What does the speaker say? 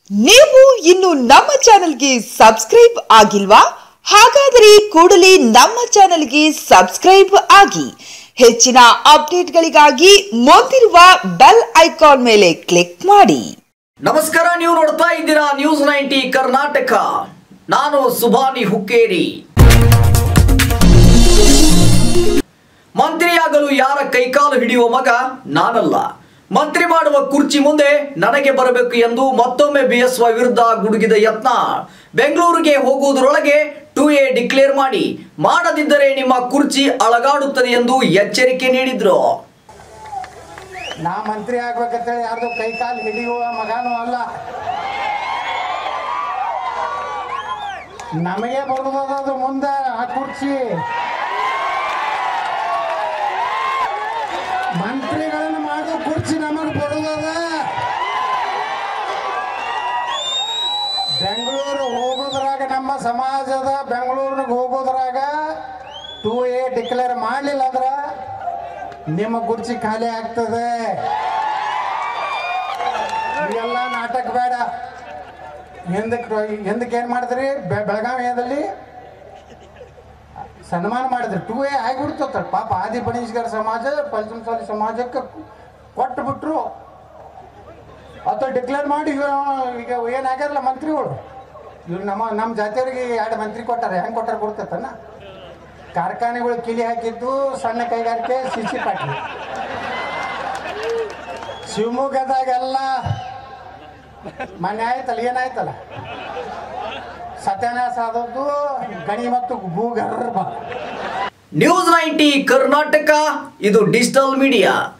ನೀವು ಇನ್ನು ನಮ್ಮ ಚಾನೆಲ್ಗೆ ಸಬ್ಸ್ಕ್ರೈಬ್ ಆಗಿಲ್ವಾ ಹಾಗಾದರೆ ಕೂಡಲೇ ನಮ್ಮ ಚಾನೆಲ್ಗೆ ಸಬ್ಸ್ಕ್ರೈಬ್ ಆಗಿ ಹೆಚ್ಚಿನ ಅಪ್ಡೇಟ್ಗಳಿಗಾಗಿ ಮುಂದಿರುವ ಬೆಲ್ ಐಕಾನ್ ಮೇಲೆ ಕ್ಲಿಕ್ ಮಾಡಿ ನಮಸ್ಕಾರ ನೀವು ನೋಡ್ತಾ ಇದ್ದೀರಾ ನ್ಯೂಸ್ ನೈಂಟಿ ಕರ್ನಾಟಕ ನಾನು ಸುಭಾನಿ ಹುಕ್ಕೇರಿ ಮಂತ್ರಿಯಾಗಲು ಯಾರ ಕೈಕಾಲು ಹಿಡಿಯುವ ಮಗ ನಾನಲ್ಲ ಮಂತ್ರಿ ಮಾಡುವ ಕುರ್ಚಿ ಮುಂದೆ ನನಗೆ ಬರಬೇಕು ಎಂದು ಮತ್ತೊಮ್ಮೆ ಬಿಎಸ್ವೈ ವಿರುದ್ಧ ಗುಡುಗಿದ ಯತ್ನ ಬೆಂಗಳೂರಿಗೆ ಹೋಗುವುದರೊಳಗೆ ಟು ಎ ಡಿಕ್ಲೇರ್ ಮಾಡಿ ಮಾಡದಿದ್ದರೆ ನಿಮ್ಮ ಕುರ್ಚಿ ಅಳಗಾಡುತ್ತದೆ ಎಂದು ಎಚ್ಚರಿಕೆ ನೀಡಿದ್ರು ನಾ ಮಂತ್ರಿ ಆಗ್ಬೇಕಂತೇಳಿ ಯಾರ್ದು ಕೈ ಕಾಲು ಹಿಡಿಯುವ ಮಗನೂ ಅಲ್ಲ ನಮಗೆ ಬರುದದು ಮುಂದೆ ಆ ಕುರ್ಚಿ ಮಂತ್ರಿಗಳನ್ನು ಮಾಡೋ ಕುರ್ಚಿ ನಮಗೆ ಬರುದದ ಬೆಂಗಳೂರು ಹೋಗೋದ್ರಾಗ ನಮ್ಮ ಸಮಾಜದ ಬೆಂಗಳೂರಿಗೆ ಹೋಗೋದ್ರಾಗ ಟೂ ಎ ಡಿಕ್ಲೇರ್ ಮಾಡಲಿಲ್ಲ ಅಂದ್ರೆ ನಿಮ್ಮ ಕುರ್ಚಿ ಖಾಲಿ ಆಗ್ತದೆ ಇವೆಲ್ಲ ನಾಟಕ ಬೇಡ ಹಿಂದಕ್ಕೆ ಹಿಂದಕ್ಕೆ ಏನು ಮಾಡಿದ್ರಿ ಬೆ- ಬೆಳಗಾವಿಯಲ್ಲಿ ಸನ್ಮಾನ ಮಾಡಿದ್ರಿ ಟೂ ಎ ಆಗಿಬಿಡ್ತತ್ತ ಪಾಪ ಆದಿ ಬಣೀಶ್ಗರ ಸಮಾಜ ಪಂಚಮಸಾಲಿ ಸಮಾಜಕ್ಕೆ ಕೊಟ್ಟು ಬಿಟ್ರು ಅಥವಾ ಡಿಕ್ಲೇರ್ ಮಾಡಿ ಈಗ ಈಗ ಏನಾಗ್ಯಾರಲ್ಲ ಮಂತ್ರಿಗಳು ಇವ್ರು ನಮ್ಮ ನಮ್ಮ ಜಾತಿಯವ್ರಿಗೆ ಎರಡು ಮಂತ್ರಿ ಕೊಟ್ಟಾರೆ ಹೆಂಗೆ ಕೊಟ್ಟಾರೆ ಕೊಡ್ತೈತನ್ನ ಕಾರ್ಖಾನೆಗಳು ಕಿಲಿ ಹಾಕಿದ್ದು ಸಣ್ಣ ಕೈಗಾರಿಕೆ ಸಿಸಿ ಪಾಟಿ ಶಿವಮೊಗ್ಗದಾಗೆಲ್ಲ ಮೊನ್ನೆ ಆಯ್ತಲ್ಲ ಏನಾಯ್ತಲ್ಲ ಸತ್ಯಾನಾಶ ಆದದ್ದು ಗಣಿ ಮತ್ತು ಭೂಗರ್ಭ ನ್ಯೂಸ್ ನೈಂಟಿ ಕರ್ನಾಟಕ ಇದು ಡಿಜಿಟಲ್ ಮೀಡಿಯಾ